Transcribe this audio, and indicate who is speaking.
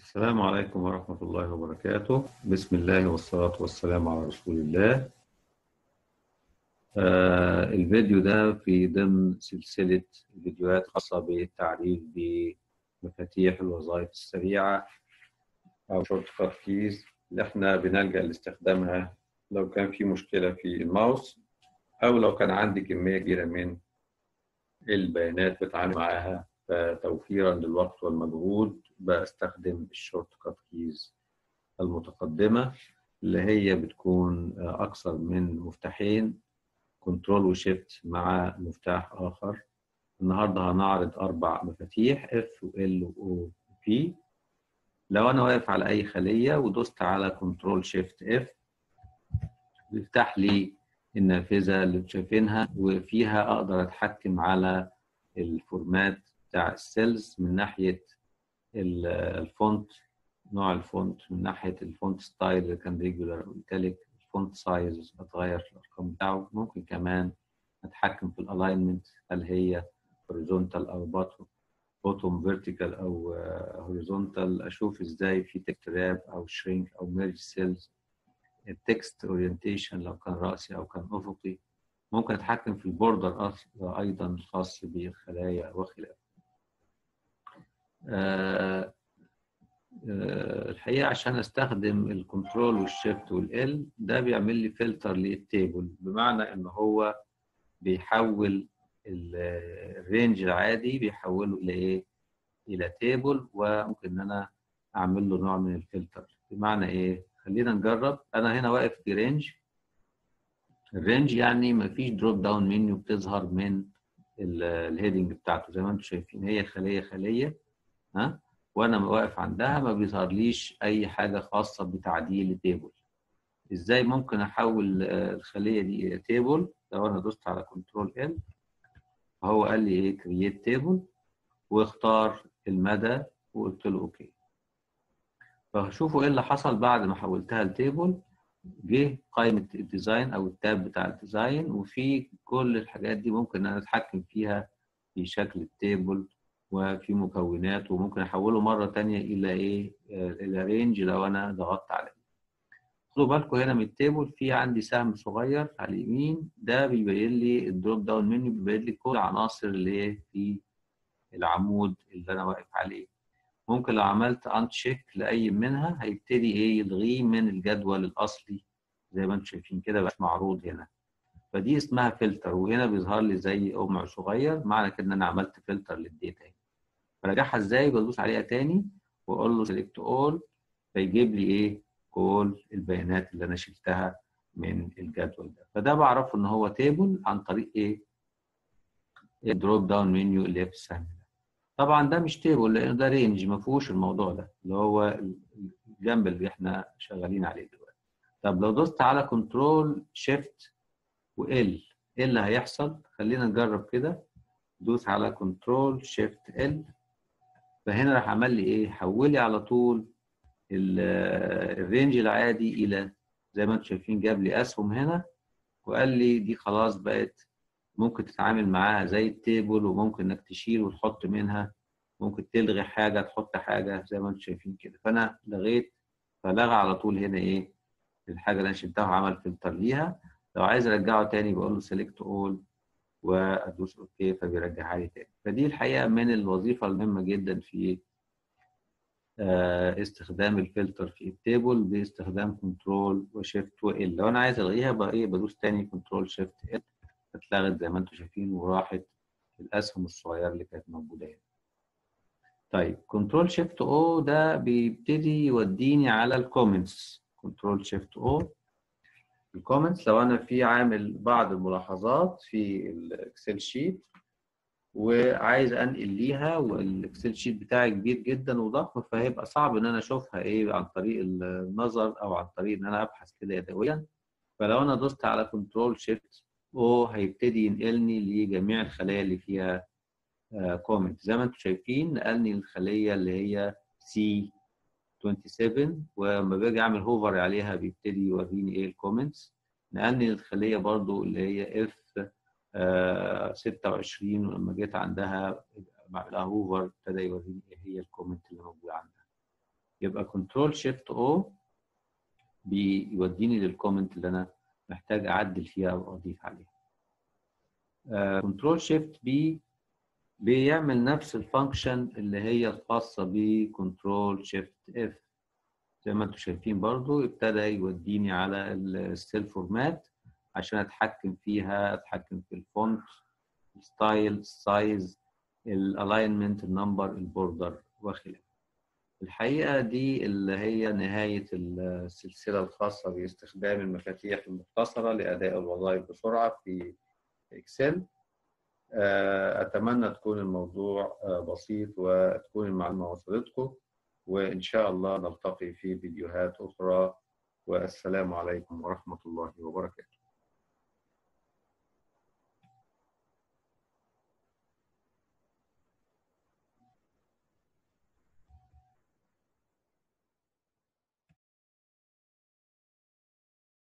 Speaker 1: السلام عليكم ورحمة الله وبركاته بسم الله والصلاة والسلام على رسول الله آه الفيديو ده في ضمن سلسلة فيديوهات خاصة بالتعريف بمفاتيح الوظائف السريعة أو شورت كات كيز اللي احنا بنلجأ لاستخدامها لو كان في مشكلة في الماوس أو لو كان عندي كمية كبيرة من البيانات بتعامل معاها فتوفيرا للوقت والمجهود بستخدم الشورت كات كيز المتقدمة اللي هي بتكون أكثر من مفتاحين كنترول وشيفت مع مفتاح آخر النهاردة هنعرض أربع مفاتيح F و L و O P لو أنا واقف على أي خلية ودوست على كنترول شيفت F بيفتح لي النافذة اللي شايفينها وفيها أقدر أتحكم على الفورمات بتاع السيلز من ناحية الفونت نوع الفونت من ناحية الفونت ستايل إذا كان ريجولار أو إيتاليك الفونت سايز أتغير في الأرقام بتاعه ممكن كمان أتحكم في الألاينمنت هل هي هوريزونتال أو باتوم بوتوم فيرتيكال أو هوريزونتال أشوف إزاي في تكست راب أو شرينك أو ميرج سيلز التكست اورينتيشن لو كان رأسي أو كان أفقي ممكن أتحكم في البوردر أيضا الخاص بالخلايا وخلافه آه آه الحقيقة عشان استخدم الكنترول والشيفت والال ده بيعمل لي فلتر للتيبل بمعنى ان هو بيحول الرينج العادي بيحوله الى ايه؟ الى تيبل وممكن ان انا اعمل له نوع من الفلتر بمعنى ايه؟ خلينا نجرب انا هنا واقف في رينج الرينج يعني مفيش دروب داون منيو بتظهر من الهيدنج بتاعته زي ما انتم شايفين هي خليه خليه ها وانا واقف عندها ما بيظهرليش اي حاجه خاصه بتعديل التيبل ازاي ممكن احول الخليه دي الى تيبل لو انا دوست على كنترول ال فهو قال لي ايه كرييت تيبل واختار المدى وقلت له اوكي فشوفوا ايه اللي حصل بعد ما حولتها لتيبل جه قائمه الديزاين او التاب بتاع الديزاين وفي كل الحاجات دي ممكن ان انا اتحكم فيها في شكل التيبل وفي مكونات وممكن احوله مره ثانيه الى ايه الى رينج لو انا ضغطت عليه خدوا بالكم هنا من التيبل في عندي سهم صغير على اليمين ده بيبين لي الدروب داون منيو بيبين لي كل العناصر اللي في العمود اللي انا واقف عليه ممكن لو عملت ان تشيك لاي منها هيبتدي ايه يلغيه من الجدول الاصلي زي ما انتم شايفين كده بقى معروض هنا فدي اسمها فلتر وهنا بيظهر لي زي قمع صغير معنى كده ان انا عملت فلتر للداتا هنا براجعها ازاي بدوس عليها تاني واقول له سيلكت اول فيجيب لي ايه كل البيانات اللي انا شلتها من الجدول ده فده بعرفه ان هو تيبل عن طريق ايه الدروب داون منيو اللي هي في السهم ده طبعا ده مش تيبل لان ده رينج ما فيهوش الموضوع ده اللي هو الجنب اللي احنا شغالين عليه دلوقتي طب لو دوست على كنترول شيفت وال ايه اللي هيحصل خلينا نجرب كده دوس على كنترول شيفت ال فهنا راح عمل لي ايه حول لي على طول الرينج العادي الى زي ما انتم شايفين جاب لي اسهم هنا وقال لي دي خلاص بقت ممكن تتعامل معاها زي التيبل وممكن انك تشيل وتحط منها ممكن تلغي حاجه تحط حاجه زي ما انتم شايفين كده فانا لغيت فلغى على طول هنا ايه الحاجه اللي انا شلتها وعمل فلتر ليها لو عايز ارجعه تاني بقول له سيلكت اول وادوس اوكي فبيرجعها لي تاني فدي الحقيقه من الوظيفه المهمه جدا في استخدام الفلتر في التيبل باستخدام كنترول وشيفت وال لو انا عايز الغيها بقى ايه بدوس تاني كنترول شيفت ال اتلغت زي ما انتم شايفين وراحت الاسهم الصغيره اللي كانت موجوده هنا طيب كنترول شيفت او ده بيبتدي يوديني على الكومنتس كنترول شيفت او الكومنتس لو انا في عامل بعض الملاحظات في الاكسل شيت وعايز انقل ليها والاكسل شيت بتاعي كبير جدا وضخم فهيبقى صعب ان انا اشوفها ايه عن طريق النظر او عن طريق ان انا ابحث كده يدويا فلو انا دوست على كنترول شيفت او هيبتدي ينقلني لجميع الخلايا اللي فيها كومنت زي ما انتم شايفين نقلني الخليه اللي هي سي 27 ولما باجي اعمل هوفر عليها بيبتدي يوريني ايه الكومنتس نقلني الخليه برضو اللي هي اف 26 ولما جيت عندها بعملها هوفر ابتدى يوريني ايه هي الكومنت اللي موجوده عندها يبقى كنترول شيفت او بيوديني للكومنت اللي انا محتاج اعدل فيها او اضيف عليها كنترول شيفت بي بيعمل نفس الفانكشن اللي هي الخاصه بكنترول شيفت اف زي ما انتم شايفين برضو ابتدى يوديني على السيل فورمات عشان اتحكم فيها اتحكم في الفونت الستايل السايز الالاينمنت النمبر البوردر وخلافه الحقيقه دي اللي هي نهايه السلسله الخاصه باستخدام المفاتيح المختصره لاداء الوظائف بسرعه في اكسل اتمنى تكون الموضوع بسيط وتكون المعلومه وصلتكم وان شاء الله نلتقي في فيديوهات اخرى والسلام عليكم ورحمه الله وبركاته